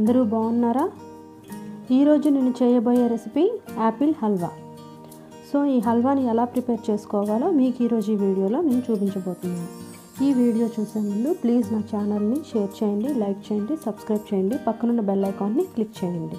అందరూ బాగున్నారా ఈరోజు నేను చేయబోయే రెసిపీ యాపిల్ హల్వా సో ఈ హల్వాని ఎలా ప్రిపేర్ చేసుకోవాలో మీకు ఈరోజు ఈ వీడియోలో నేను చూపించబోతున్నాను ఈ వీడియో చూసే ముందు ప్లీజ్ నా ఛానల్ని షేర్ చేయండి లైక్ చేయండి సబ్స్క్రైబ్ చేయండి పక్కనున్న బెల్ ఐకాన్ని క్లిక్ చేయండి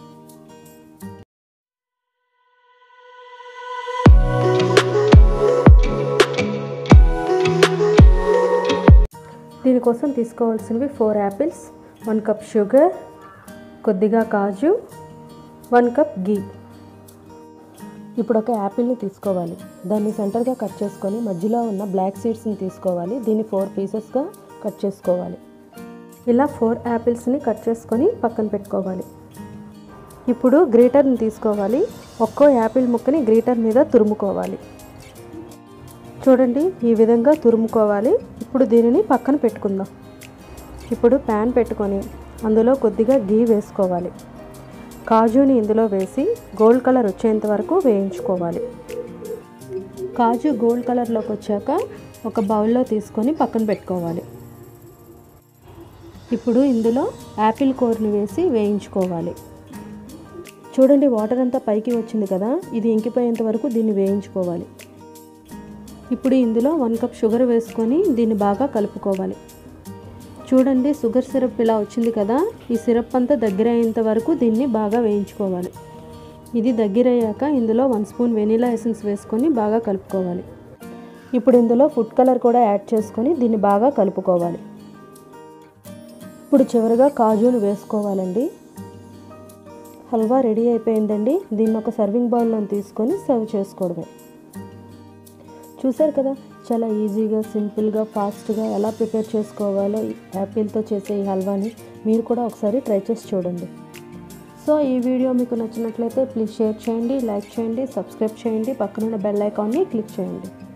దీనికోసం తీసుకోవాల్సినవి four apples one cup sugar కొద్దిగా కాజు వన్ కప్ గీ ఇప్పుడు ఒక యాపిల్ని తీసుకోవాలి దాన్ని సెంటర్గా కట్ చేసుకొని మధ్యలో ఉన్న బ్లాక్ సీడ్స్ని తీసుకోవాలి దీన్ని ఫోర్ పీసెస్గా కట్ చేసుకోవాలి ఇలా ఫోర్ యాపిల్స్ని కట్ చేసుకొని పక్కన పెట్టుకోవాలి ఇప్పుడు గ్రేటర్ని తీసుకోవాలి ఒక్కో యాపిల్ ముక్కని గ్రేటర్ మీద తురుముకోవాలి చూడండి ఈ విధంగా తురుముకోవాలి ఇప్పుడు దీనిని పక్కన పెట్టుకుందాం ఇప్పుడు ప్యాన్ పెట్టుకొని అందులో కొద్దిగా గీ వేసుకోవాలి కాజుని ఇందులో వేసి గోల్డ్ కలర్ వచ్చేంత వరకు వేయించుకోవాలి కాజు గోల్డ్ కలర్లోకి వచ్చాక ఒక బౌల్లో తీసుకొని పక్కన పెట్టుకోవాలి ఇప్పుడు ఇందులో యాపిల్ కోర్ని వేసి వేయించుకోవాలి చూడండి వాటర్ అంతా పైకి వచ్చింది కదా ఇది ఇంకిపోయేంత వరకు దీన్ని వేయించుకోవాలి ఇప్పుడు ఇందులో వన్ కప్ షుగర్ వేసుకొని దీన్ని బాగా కలుపుకోవాలి చూడండి షుగర్ సిరప్ ఇలా వచ్చింది కదా ఈ సిరప్ అంతా దగ్గర అయ్యేంత వరకు దీన్ని బాగా వేయించుకోవాలి ఇది దగ్గర అయ్యాక ఇందులో వన్ స్పూన్ వెనీలా ఎసెన్స్ వేసుకొని బాగా కలుపుకోవాలి ఇప్పుడు ఇందులో ఫుడ్ కలర్ కూడా యాడ్ చేసుకొని దీన్ని బాగా కలుపుకోవాలి ఇప్పుడు చివరిగా కాజును వేసుకోవాలండి హల్వా రెడీ అయిపోయిందండి దీన్ని ఒక సర్వింగ్ బౌల్లో తీసుకొని సర్వ్ చేసుకోవడమే చూసారు కదా చాలా ఈజీగా సింపుల్గా ఫాస్ట్గా ఎలా ప్రిపేర్ చేసుకోవాలో యాపిల్తో చేసే ఈ హల్వాని మీరు కూడా ఒకసారి ట్రై చేసి చూడండి సో ఈ వీడియో మీకు నచ్చినట్లయితే ప్లీజ్ షేర్ చేయండి లైక్ చేయండి సబ్స్క్రైబ్ చేయండి పక్కనున్న బెల్ ఐకాన్ని క్లిక్ చేయండి